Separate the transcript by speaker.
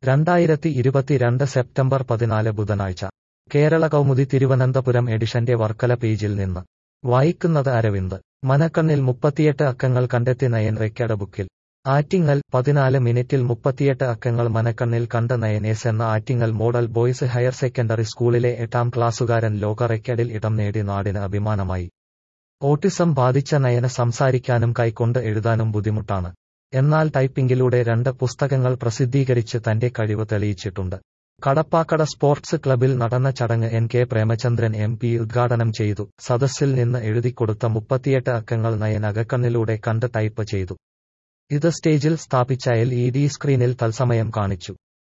Speaker 1: രണ്ടായിരത്തി ഇരുപത്തിരണ്ട് സെപ്റ്റംബർ പതിനാല് ബുധനാഴ്ച കേരള കൗമുദി തിരുവനന്തപുരം എഡിഷന്റെ വർക്കല പേജിൽ നിന്ന് വായിക്കുന്നത് അരവിന്ദ് മനക്കണ്ണിൽ മുപ്പത്തിയെട്ട് അക്കങ്ങൾ കണ്ടെത്തി നയൻ റെക്കഡ് ബുക്കിൽ ആറ്റിങ്ങൽ പതിനാല് മിനിറ്റിൽ മുപ്പത്തിയെട്ട് അക്കങ്ങൾ മനക്കണ്ണിൽ കണ്ട നയൻ എസ് എന്ന Attingal model boys higher secondary സ്കൂളിലെ എട്ടാം ക്ലാസ്സുകാരൻ ലോക റെക്കഡിൽ ഇടം നേടി നാടിന് അഭിമാനമായി ഓട്ടിസം ബാധിച്ച നയന് സംസാരിക്കാനും കൈകൊണ്ട് എഴുതാനും ബുദ്ധിമുട്ടാണ് എന്നാൽ ടൈപ്പിംഗിലൂടെ രണ്ട് പുസ്തകങ്ങൾ പ്രസിദ്ധീകരിച്ച് തന്റെ കഴിവ് തെളിയിച്ചിട്ടുണ്ട് കടപ്പാക്കട സ്പോർട്സ് ക്ലബിൽ നടന്ന ചടങ്ങ് N K Premachandran M P ഉദ്ഘാടനം ചെയ്തു സദസ്സിൽ നിന്ന് എഴുതിക്കൊടുത്ത മുപ്പത്തിയെട്ട് അക്കങ്ങൾ നയൻ അകക്കണ്ണിലൂടെ കണ്ട് ടൈപ്പ് ചെയ്തു ഇത് സ്റ്റേജിൽ സ്ഥാപിച്ച എൽ ഇ ഡി സ്ക്രീനിൽ തത്സമയം കാണിച്ചു